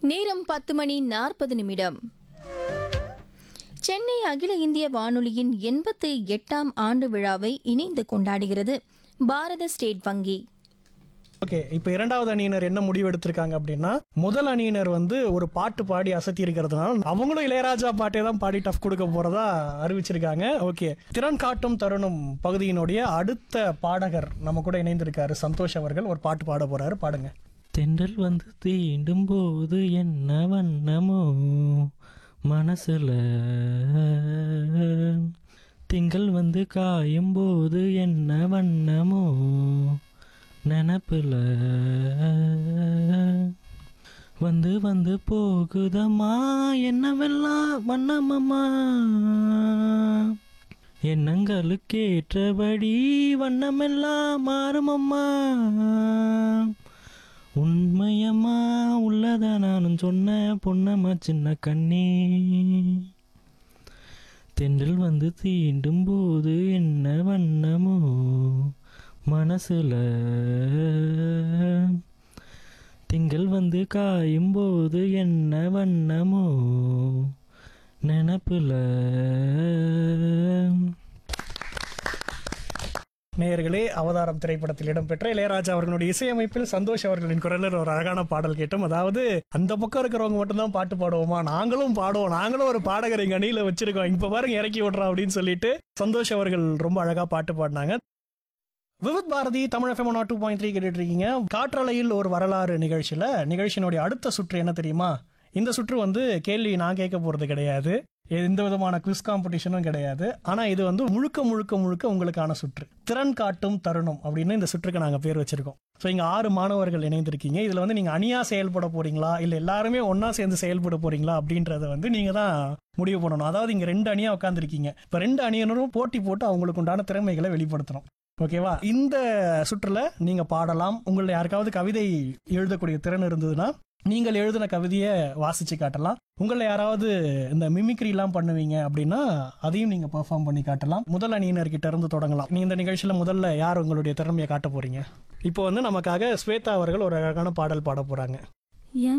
நேரம் பத்து மணி நாற்பது நிமிடம் சென்னை அகில இந்திய வானொலியின் எண்பத்தி எட்டாம் ஆண்டு விழாவை இணைந்து கொண்டாடுகிறது பாரத ஸ்டேட் வங்கி ஓகே இப்போ இரண்டாவது அணியினர் என்ன முடிவு எடுத்திருக்காங்க அப்படின்னா முதல் அணியினர் வந்து ஒரு பாட்டு பாடி அசத்தி இருக்கிறதுனால அவங்களும் இளையராஜா பாட்டே தான் பாடி டஃப் கொடுக்க போறதா அறிவிச்சிருக்காங்க ஓகே திறன் காட்டும் தருணம் பகுதியினுடைய அடுத்த பாடகர் நம்ம கூட இணைந்திருக்காரு சந்தோஷ் அவர்கள் ஒரு பாட்டு பாட போறாரு பாடுங்க தென்றல் வந்து தீண்டும் போது என்ன வண்ணமோ மனசுல திங்கள் வந்து காயும் போது என்ன வண்ணமோ நினப்புல வந்து வந்து போகுதம்மா என்னவெல்லாம் வண்ணமம்மா எண்ணங்களுக்கேற்றபடி வண்ணமெல்லாம் மாறுமம்மா உண்மையம்மா உள்ளத நானும் சொன்ன பொன்னம்மா சின்ன கண்ணே தென்றல் வந்து தீண்டும் போது என்ன வண்ணமோ மனசுல திங்கள் வந்து காயும் போது என்ன வண்ணமோ நினப்புல நேயர்களே அவதாரம் திரைப்படத்தில் இடம்பெற்ற இளையராஜா அவர்களுடைய இசையமைப்பில் சந்தோஷ் அவர்களின் குரலில் ஒரு அழகான பாடல் கேட்டோம் அதாவது அந்த பக்கம் இருக்கிறவங்க மட்டும்தான் பாட்டு பாடுவோமா நாங்களும் பாடுவோம் நாங்களும் ஒரு பாடகர் எங்க அணியில வச்சிருக்கோம் இப்ப பாருங்க இறக்கி விடுறோம் அப்படின்னு சொல்லிட்டு சந்தோஷ் அவர்கள் ரொம்ப அழகா பாட்டு பாடினாங்க Vividh Bharati Tamil FM two point three கேட்டுட்டு இருக்கீங்க காற்றலையில் ஒரு வரலாறு நிகழ்ச்சியில நிகழ்ச்சியினுடைய அடுத்த சுற்று என்ன தெரியுமா இந்த சுற்று வந்து கேள்வி நான் கேட்க போறது கிடையாது எந்த விதமான குவிஸ் காம்படிஷனும் கிடையாது ஆனா இது வந்து முழுக்க முழுக்க முழுக்க உங்களுக்கான சுற்று திறன் காட்டும் தருணம் அப்படின்னு இந்த சுற்றுக்கு நாங்க பேர் வச்சிருக்கோம் ஸோ இங்க ஆறு மாணவர்கள் இணைந்திருக்கீங்க இதுல வந்து நீங்க அணியா செயல்பட போறீங்களா இல்ல எல்லாருமே ஒண்ணா சேர்ந்து செயல்பட போறீங்களா அப்படின்றத வந்து நீங்க தான் முடிவு பண்ணணும் அதாவது இங்க ரெண்டு அணியா உட்காந்துருக்கீங்க இப்ப ரெண்டு அணியினரும் போட்டி போட்டு அவங்களுக்கு உண்டான திறமைகளை வெளிப்படுத்தணும் ஓகேவா இந்த சுற்றுல நீங்க பாடலாம் உங்களை யாருக்காவது கவிதை எழுதக்கூடிய திறன் இருந்ததுன்னா நீங்கள் எழுதின கவிதையை வாசிச்சு காட்டலாம் உங்களை யாராவது இந்த மிமிக்ரி எல்லாம் பண்ணுவீங்க அப்படின்னா அதையும் நீங்க பெர்ஃபார்ம் பண்ணி காட்டலாம் முதல் அணியினர்கிட்ட இருந்து தொடங்கலாம் நீ இந்த நிகழ்ச்சியில முதல்ல யார் உங்களுடைய திறமையை காட்ட போறீங்க இப்போ வந்து நமக்காக ஸ்வேதா அவர்கள் ஒரு அழகான பாடல் பாட போறாங்க